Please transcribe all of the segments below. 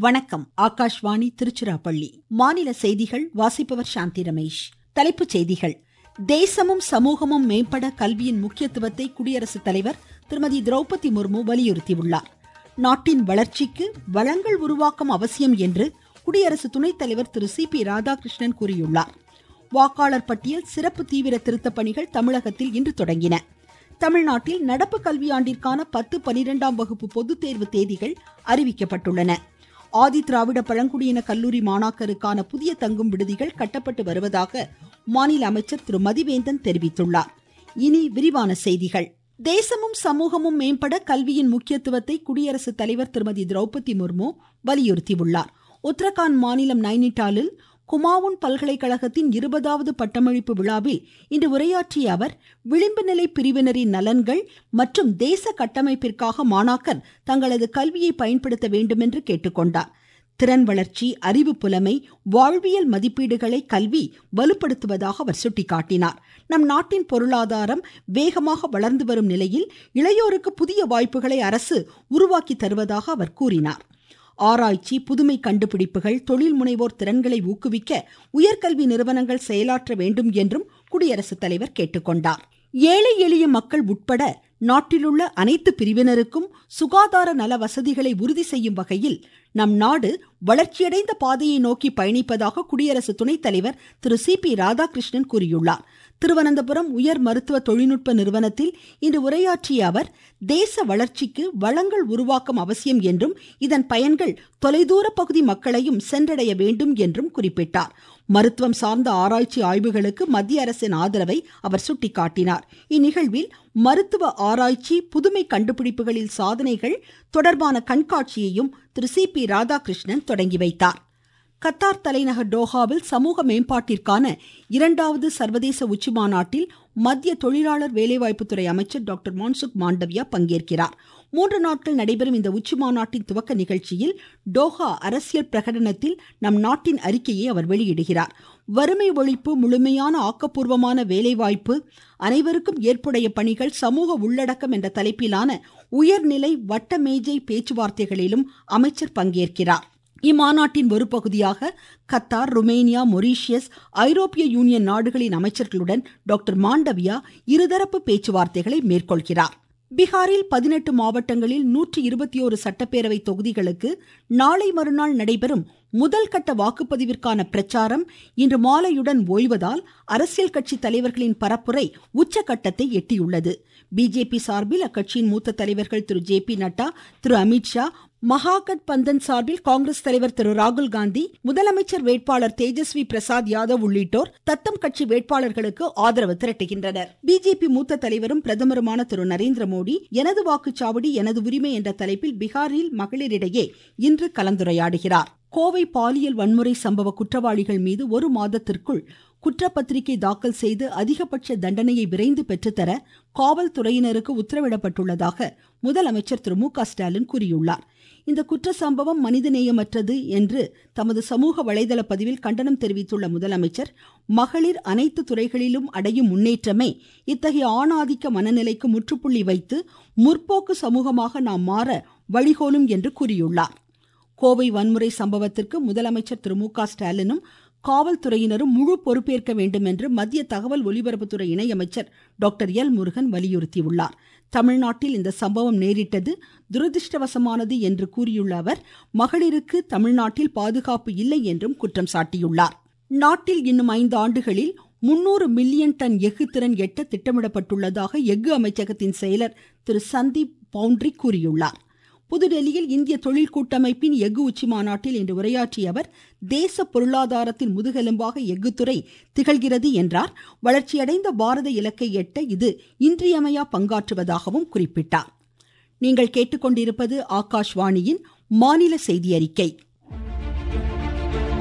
வணக்கம் ஆகாஷ்வாணி திருச்சிராப்பள்ளி மாநில செய்திகள் வாசிப்பவர் சாந்தி ரமேஷ் தலைப்புச் செய்திகள் தேசமும் சமூகமும் மேம்பட கல்வியின் முக்கியத்துவத்தை குடியரசுத் தலைவர் திருமதி திரௌபதி முர்மு வலியுறுத்தியுள்ளார் நாட்டின் வளர்ச்சிக்கு வளங்கள் உருவாக்கம் அவசியம் என்று குடியரசு துணைத் தலைவர் திரு சி பி ராதாகிருஷ்ணன் கூறியுள்ளார் வாக்காளர் பட்டியல் சிறப்பு தீவிர திருத்தப் பணிகள் தமிழகத்தில் இன்று தொடங்கின தமிழ்நாட்டில் நடப்பு கல்வியாண்டிற்கான பத்து பனிரெண்டாம் வகுப்பு பொதுத் தேர்வு தேதிகள் அறிவிக்கப்பட்டுள்ளன ஆதி திராவிட பழங்குடியின கல்லூரி மாணாக்கருக்கான புதிய தங்கும் விடுதிகள் கட்டப்பட்டு வருவதாக மாநில அமைச்சர் திரு மதிவேந்தன் தெரிவித்துள்ளார் இனி விரிவான செய்திகள் தேசமும் சமூகமும் மேம்பட கல்வியின் முக்கியத்துவத்தை குடியரசுத் தலைவர் திருமதி திரௌபதி முர்மு வலியுறுத்தியுள்ளார் உத்தரகாண்ட் மாநிலம் நைனிட்டாலில் குமாவுன் பல்கலைக்கழகத்தின் இருபதாவது பட்டமளிப்பு விழாவில் இன்று உரையாற்றிய அவர் விளிம்பு நிலை பிரிவினரின் நலன்கள் மற்றும் தேச கட்டமைப்பிற்காக மாணாக்கர் தங்களது கல்வியை பயன்படுத்த வேண்டும் என்று கேட்டுக்கொண்டார் திறன் வளர்ச்சி அறிவு புலமை வாழ்வியல் மதிப்பீடுகளை கல்வி வலுப்படுத்துவதாக அவர் சுட்டிக்காட்டினார் நம் நாட்டின் பொருளாதாரம் வேகமாக வளர்ந்து வரும் நிலையில் இளையோருக்கு புதிய வாய்ப்புகளை அரசு உருவாக்கி தருவதாக அவர் கூறினார் ஆராய்ச்சி புதுமை கண்டுபிடிப்புகள் தொழில் முனைவோர் திறன்களை ஊக்குவிக்க உயர்கல்வி நிறுவனங்கள் செயலாற்ற வேண்டும் என்றும் குடியரசுத் தலைவர் கேட்டுக்கொண்டார் ஏழை எளிய மக்கள் உட்பட நாட்டிலுள்ள அனைத்து பிரிவினருக்கும் சுகாதார நல வசதிகளை உறுதி செய்யும் வகையில் நம் நாடு வளர்ச்சியடைந்த பாதையை நோக்கி பயணிப்பதாக குடியரசு துணைத் தலைவர் திரு சி பி ராதாகிருஷ்ணன் கூறியுள்ளார் திருவனந்தபுரம் உயர் மருத்துவ தொழில்நுட்ப நிறுவனத்தில் இன்று உரையாற்றிய அவர் தேச வளர்ச்சிக்கு வளங்கள் உருவாக்கம் அவசியம் என்றும் இதன் பயன்கள் தொலைதூர பகுதி மக்களையும் சென்றடைய வேண்டும் என்றும் குறிப்பிட்டார் மருத்துவம் சார்ந்த ஆராய்ச்சி ஆய்வுகளுக்கு மத்திய அரசின் ஆதரவை அவர் சுட்டிக்காட்டினார் இந்நிகழ்வில் மருத்துவ ஆராய்ச்சி புதுமை கண்டுபிடிப்புகளில் சாதனைகள் தொடர்பான கண்காட்சியையும் திரு சி பி ராதாகிருஷ்ணன் தொடங்கி வைத்தார் கத்தார் தலைநகர் டோஹாவில் சமூக மேம்பாட்டிற்கான இரண்டாவது சர்வதேச உச்சி மாநாட்டில் மத்திய தொழிலாளர் வேலைவாய்ப்புத்துறை அமைச்சர் டாக்டர் மான்சுக் மாண்டவியா பங்கேற்கிறார் மூன்று நாட்கள் நடைபெறும் இந்த உச்சி மாநாட்டின் துவக்க நிகழ்ச்சியில் டோஹா அரசியல் பிரகடனத்தில் நம் நாட்டின் அறிக்கையை அவர் வெளியிடுகிறார் வறுமை ஒழிப்பு முழுமையான ஆக்கப்பூர்வமான வேலைவாய்ப்பு அனைவருக்கும் ஏற்புடைய பணிகள் சமூக உள்ளடக்கம் என்ற தலைப்பிலான உயர்நிலை வட்டமேஜை பேச்சுவார்த்தைகளிலும் அமைச்சர் பங்கேற்கிறார் இம்மாநாட்டின் ஒரு பகுதியாக கத்தார் ருமேனியா மொரீஷியஸ் ஐரோப்பிய யூனியன் நாடுகளின் அமைச்சர்களுடன் டாக்டர் மாண்டவியா இருதரப்பு பேச்சுவார்த்தைகளை மேற்கொள்கிறார் பீகாரில் பதினெட்டு மாவட்டங்களில் நூற்றி இருபத்தி ஓரு சட்டப்பேரவை தொகுதிகளுக்கு நாளை மறுநாள் நடைபெறும் முதல் கட்ட வாக்குப்பதிவிற்கான பிரச்சாரம் இன்று மாலையுடன் ஓய்வதால் அரசியல் கட்சி தலைவர்களின் பரப்புரை உச்சகட்டத்தை எட்டியுள்ளது பிஜேபி சார்பில் அக்கட்சியின் மூத்த தலைவர்கள் திரு ஜே பி நட்டா திரு அமித்ஷா மகாகட் பந்தன் சார்பில் காங்கிரஸ் தலைவர் திரு ராகுல் காந்தி முதலமைச்சர் வேட்பாளர் தேஜஸ்வி பிரசாத் யாதவ் உள்ளிட்டோர் தத்தம் கட்சி வேட்பாளர்களுக்கு ஆதரவு திரட்டுகின்றனர் பிஜேபி மூத்த தலைவரும் பிரதமருமான திரு நரேந்திர மோடி எனது வாக்குச்சாவடி எனது உரிமை என்ற தலைப்பில் பீகாரில் மகளிரிடையே இன்று கலந்துரையாடுகிறார் கோவை பாலியல் வன்முறை சம்பவ குற்றவாளிகள் மீது ஒரு மாதத்திற்குள் குற்றப்பத்திரிகை தாக்கல் செய்து அதிகபட்ச தண்டனையை விரைந்து பெற்றுத்தர காவல்துறையினருக்கு உத்தரவிடப்பட்டுள்ளதாக முதலமைச்சர் திரு மு க ஸ்டாலின் கூறியுள்ளார் இந்த குற்ற சம்பவம் மனிதநேயமற்றது என்று தமது சமூக வலைதள பதிவில் கண்டனம் தெரிவித்துள்ள முதலமைச்சர் மகளிர் அனைத்து துறைகளிலும் அடையும் முன்னேற்றமே இத்தகைய ஆணாதிக்க மனநிலைக்கு முற்றுப்புள்ளி வைத்து முற்போக்கு சமூகமாக நாம் மாற வழிகோலும் என்று கூறியுள்ளார் கோவை வன்முறை சம்பவத்திற்கு முதலமைச்சர் திரு மு க ஸ்டாலினும் காவல்துறையினரும் முழு பொறுப்பேற்க வேண்டும் என்று மத்திய தகவல் ஒலிபரப்புத்துறை இணையமைச்சர் டாக்டர் எல் முருகன் வலியுறுத்தியுள்ளார் தமிழ்நாட்டில் இந்த சம்பவம் நேரிட்டது துரதிருஷ்டவசமானது என்று கூறியுள்ள அவர் மகளிருக்கு தமிழ்நாட்டில் பாதுகாப்பு இல்லை என்றும் குற்றம் சாட்டியுள்ளார் நாட்டில் இன்னும் ஐந்து ஆண்டுகளில் முன்னூறு மில்லியன் டன் எஃகு திறன் எட்ட திட்டமிடப்பட்டுள்ளதாக எஃகு அமைச்சகத்தின் செயலர் திரு சந்தீப் பவுண்ட்ரி கூறியுள்ளார் புதுடெல்லியில் இந்திய தொழில் கூட்டமைப்பின் எஃகு உச்சி மாநாட்டில் இன்று உரையாற்றிய அவர் தேச பொருளாதாரத்தின் முதுகெலும்பாக எஃகுத்துறை திகழ்கிறது என்றார் வளர்ச்சியடைந்த பாரத இலக்கை எட்ட இது இன்றியமையா பங்காற்றுவதாகவும் குறிப்பிட்டார் நீங்கள் கேட்டுக்கொண்டிருப்பது ஆகாஷ்வாணியின் மாநில செய்தி அறிக்கை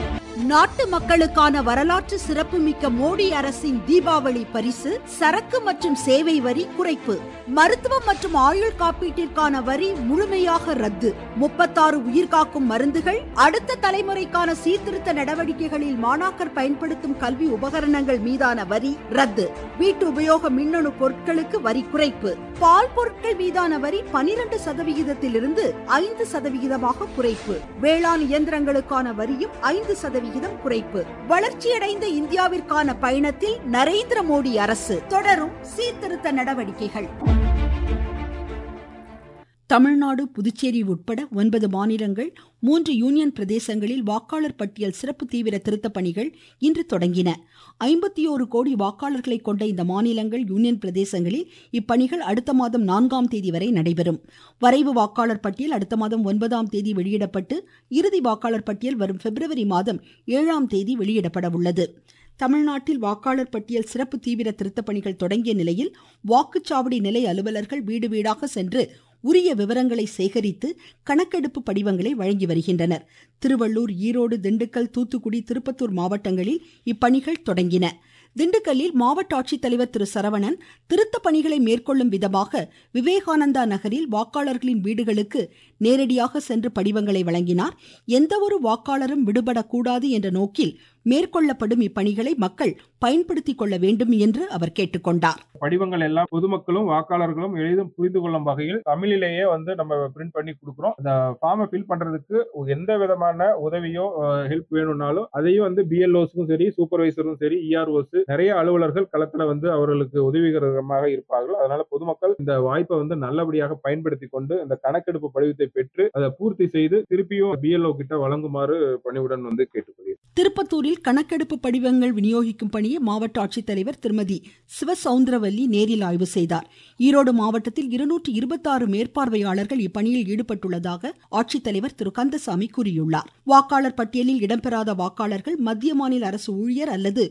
நாட்டு மக்களுக்கான வரலாற்று சிறப்புமிக்க மோடி அரசின் தீபாவளி பரிசு சரக்கு மற்றும் சேவை வரி குறைப்பு மருத்துவம் மற்றும் ஆயுள் காப்பீட்டிற்கான வரி முழுமையாக ரத்து முப்பத்தாறு உயிர்காக்கும் மருந்துகள் அடுத்த தலைமுறைக்கான சீர்திருத்த நடவடிக்கைகளில் மாணாக்கர் பயன்படுத்தும் கல்வி உபகரணங்கள் மீதான வரி ரத்து வீட்டு உபயோக மின்னணு பொருட்களுக்கு வரி குறைப்பு பால் பொருட்கள் மீதான வரி பனிரெண்டு சதவிகிதத்திலிருந்து ஐந்து சதவிகிதமாக குறைப்பு வேளாண் இயந்திரங்களுக்கான வரியும் ஐந்து சதவிகிதம் குறைப்பு வளர்ச்சியடைந்த இந்தியாவிற்கான பயணத்தில் நரேந்திர மோடி அரசு தொடரும் சீர்திருத்த நடவடிக்கைகள் தமிழ்நாடு புதுச்சேரி உட்பட ஒன்பது மாநிலங்கள் மூன்று யூனியன் பிரதேசங்களில் வாக்காளர் பட்டியல் சிறப்பு தீவிர திருத்த பணிகள் இன்று தொடங்கின ஐம்பத்தி ஓரு கோடி வாக்காளர்களை கொண்ட இந்த மாநிலங்கள் யூனியன் பிரதேசங்களில் இப்பணிகள் அடுத்த மாதம் நான்காம் தேதி வரை நடைபெறும் வரைவு வாக்காளர் பட்டியல் அடுத்த மாதம் ஒன்பதாம் தேதி வெளியிடப்பட்டு இறுதி வாக்காளர் பட்டியல் வரும் பிப்ரவரி மாதம் ஏழாம் தேதி வெளியிடப்பட உள்ளது தமிழ்நாட்டில் வாக்காளர் பட்டியல் சிறப்பு தீவிர திருத்த பணிகள் தொடங்கிய நிலையில் வாக்குச்சாவடி நிலை அலுவலர்கள் வீடு வீடாக சென்று உரிய விவரங்களை சேகரித்து கணக்கெடுப்பு படிவங்களை வழங்கி வருகின்றனர் திருவள்ளூர் ஈரோடு திண்டுக்கல் தூத்துக்குடி திருப்பத்தூர் மாவட்டங்களில் இப்பணிகள் தொடங்கின திண்டுக்கல்லில் மாவட்ட ஆட்சித்தலைவர் திரு சரவணன் திருத்த பணிகளை மேற்கொள்ளும் விதமாக விவேகானந்தா நகரில் வாக்காளர்களின் வீடுகளுக்கு நேரடியாக சென்று படிவங்களை வழங்கினார் எந்தவொரு வாக்காளரும் விடுபடக்கூடாது என்ற நோக்கில் மேற்கொள்ளப்படும் இப்பணிகளை மக்கள் பயன்படுத்திக் கொள்ள வேண்டும் என்று அவர் கேட்டுக்கொண்டார் படிவங்கள் எல்லாம் பொதுமக்களும் வாக்காளர்களும் எளிதும் புரிந்து கொள்ளும் வகையில் தமிழிலேயே வந்து நம்ம பிரிண்ட் பண்ணி கொடுக்குறோம் அந்த ஃபார்மை ஃபில் பண்றதுக்கு எந்த விதமான உதவியோ ஹெல்ப் வேணும்னாலும் அதையும் வந்து பிஎல்ஓஸுக்கும் சரி சூப்பர்வைசரும் சரி இஆர்ஓஸ் நிறைய அலுவலர்கள் களத்துல வந்து அவர்களுக்கு உதவிகரமாக இருப்பார்கள் அதனால பொதுமக்கள் இந்த வாய்ப்பை வந்து நல்லபடியாக பயன்படுத்தி கொண்டு இந்த கணக்கெடுப்பு படிவத்தை பெற்று அதை பூர்த்தி செய்து திருப்பியும் பிஎல்ஓ கிட்ட வழங்குமாறு பணிவுடன் வந்து கேட்டுக்கொள்கிறேன் திருப்பத்தூரில் கணக்கெடுப்பு படிவங்கள் விநியோகிக்கும் பணியை மாவட்ட ஆட்சித்தலைவர் திருமதி சிவசவுந்தரவல்லி நேரில் ஆய்வு செய்தார் ஈரோடு மாவட்டத்தில் இருநூற்று இருபத்தாறு மேற்பார்வையாளர்கள் இப்பணியில் ஈடுபட்டுள்ளதாக ஆட்சித்தலைவர் திரு கந்தசாமி கூறியுள்ளார் வாக்காளர் பட்டியலில் இடம்பெறாத வாக்காளர்கள் மத்திய மாநில அரசு ஊழியர் அல்லது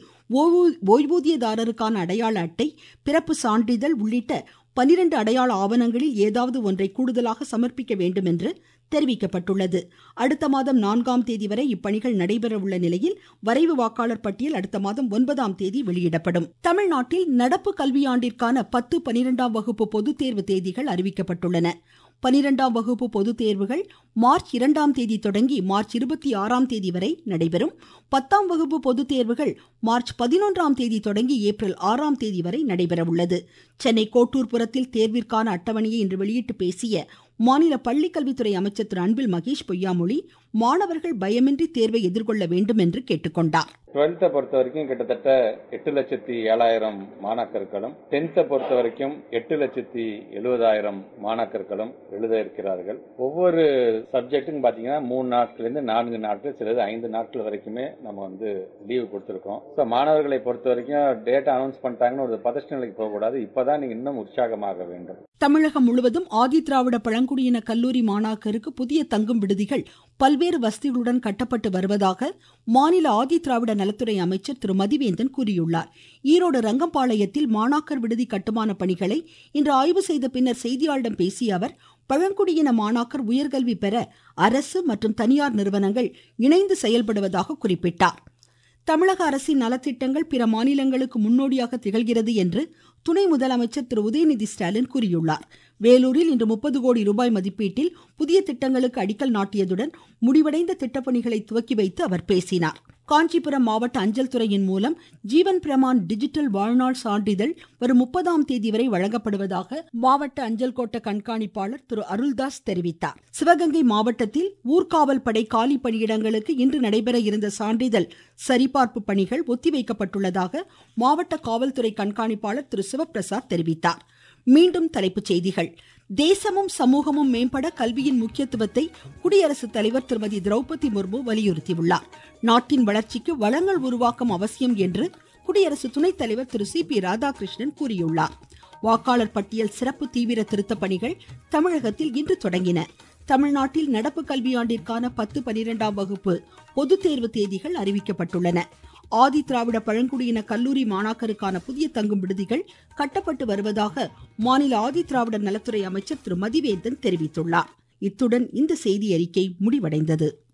ஓய்வூதியதாரருக்கான அடையாள அட்டை பிறப்பு சான்றிதழ் உள்ளிட்ட பனிரெண்டு அடையாள ஆவணங்களில் ஏதாவது ஒன்றை கூடுதலாக சமர்ப்பிக்க வேண்டும் என்று தெரிவிக்கப்பட்டுள்ளது அடுத்த மாதம் நான்காம் தேதி வரை இப்பணிகள் நடைபெற உள்ள நிலையில் வரைவு வாக்காளர் பட்டியல் அடுத்த மாதம் ஒன்பதாம் தேதி வெளியிடப்படும் தமிழ்நாட்டில் நடப்பு கல்வியாண்டிற்கான பத்து பனிரெண்டாம் வகுப்பு பொதுத் தேர்வு தேதிகள் அறிவிக்கப்பட்டுள்ளன பனிரெண்டாம் வகுப்பு பொதுத் தேர்வுகள் மார்ச் இரண்டாம் தேதி தொடங்கி மார்ச் இருபத்தி ஆறாம் தேதி வரை நடைபெறும் பத்தாம் வகுப்பு பொதுத் தேர்வுகள் மார்ச் பதினொன்றாம் தேதி தொடங்கி ஏப்ரல் ஆறாம் தேதி வரை நடைபெற உள்ளது சென்னை கோட்டூர்புரத்தில் தேர்விற்கான அட்டவணையை இன்று வெளியிட்டு பேசிய மாநில பள்ளிக்கல்வித்துறை அமைச்சர் திரு அன்பில் மகேஷ் பொய்யாமொழி மாணவர்கள் பயமின்றி தேர்வை எதிர்கொள்ள வேண்டும் என்று கேட்டுக்கொண்டார் டுவெல்த்தை பொறுத்த வரைக்கும் கிட்டத்தட்ட எட்டு லட்சத்தி ஏழாயிரம் மாணாக்கர்களும் டென்த்தை பொறுத்த வரைக்கும் எட்டு லட்சத்தி எழுபதாயிரம் மாணாக்கர்களும் எழுத இருக்கிறார்கள் ஒவ்வொரு சப்ஜெக்ட்டுக்கும் பாத்தீங்கன்னா மூணு நாட்கள்லேருந்து நான்கு நாட்கள் சிலது ஐந்து நாட்கள் வரைக்குமே நம்ம வந்து லீவு கொடுத்துருக்கோம் ஸோ மாணவர்களை பொறுத்த வரைக்கும் டேட்டா அனௌன்ஸ் பண்ணிட்டாங்கன்னு ஒரு பதஷ்ட நிலைக்கு போகக்கூடாது இப்பதான் நீங்க இன்னும் உற்சாகமாக வேண்டும் தமிழகம் முழுவதும் ஆதி திராவிட பழங்குடியின கல்லூரி மாணாக்கருக்கு புதிய தங்கும் விடுதிகள் பல்வேறு வசதிகளுடன் கட்டப்பட்டு வருவதாக மாநில ஆதி திராவிட நலத்துறை அமைச்சர் திரு மதிவேந்தன் கூறியுள்ளார் ஈரோடு ரங்கம்பாளையத்தில் மாணாக்கர் விடுதி கட்டுமான பணிகளை இன்று ஆய்வு செய்த பின்னர் செய்தியாளரிடம் பேசிய அவர் பழங்குடியின மாணாக்கர் உயர்கல்வி பெற அரசு மற்றும் தனியார் நிறுவனங்கள் இணைந்து செயல்படுவதாக குறிப்பிட்டார் தமிழக அரசின் நலத்திட்டங்கள் பிற மாநிலங்களுக்கு முன்னோடியாக திகழ்கிறது என்று துணை முதலமைச்சர் திரு உதயநிதி ஸ்டாலின் கூறியுள்ளார் வேலூரில் இன்று முப்பது கோடி ரூபாய் மதிப்பீட்டில் புதிய திட்டங்களுக்கு அடிக்கல் நாட்டியதுடன் முடிவடைந்த திட்டப்பணிகளை துவக்கி வைத்து அவர் பேசினார் காஞ்சிபுரம் மாவட்ட அஞ்சல் துறையின் மூலம் ஜீவன் பிரமான் டிஜிட்டல் வாழ்நாள் சான்றிதழ் வரும் முப்பதாம் தேதி வரை வழங்கப்படுவதாக மாவட்ட அஞ்சல் கோட்ட கண்காணிப்பாளர் திரு அருள்தாஸ் தெரிவித்தார் சிவகங்கை மாவட்டத்தில் ஊர்காவல் படை காலி பணியிடங்களுக்கு இன்று நடைபெற இருந்த சான்றிதழ் சரிபார்ப்பு பணிகள் ஒத்திவைக்கப்பட்டுள்ளதாக மாவட்ட காவல்துறை கண்காணிப்பாளர் திரு சிவபிரசாத் தெரிவித்தார் மீண்டும் தலைப்புச் செய்திகள் தேசமும் சமூகமும் மேம்பட கல்வியின் முக்கியத்துவத்தை குடியரசுத் தலைவர் திருமதி திரௌபதி முர்மு வலியுறுத்தியுள்ளார் நாட்டின் வளர்ச்சிக்கு வளங்கள் உருவாக்கம் அவசியம் என்று குடியரசு துணைத் தலைவர் திரு சி பி ராதாகிருஷ்ணன் கூறியுள்ளார் வாக்காளர் பட்டியல் சிறப்பு தீவிர திருத்த பணிகள் தமிழகத்தில் இன்று தொடங்கின தமிழ்நாட்டில் நடப்பு கல்வியாண்டிற்கான பத்து பனிரெண்டாம் வகுப்பு பொதுத் தேர்வு தேதிகள் அறிவிக்கப்பட்டுள்ளன ஆதி திராவிட பழங்குடியின கல்லூரி மாணாக்கருக்கான புதிய தங்கும் விடுதிகள் கட்டப்பட்டு வருவதாக மாநில ஆதி திராவிட நலத்துறை அமைச்சர் திரு மதிவேந்தன் தெரிவித்துள்ளார் இத்துடன் இந்த செய்தி அறிக்கை முடிவடைந்தது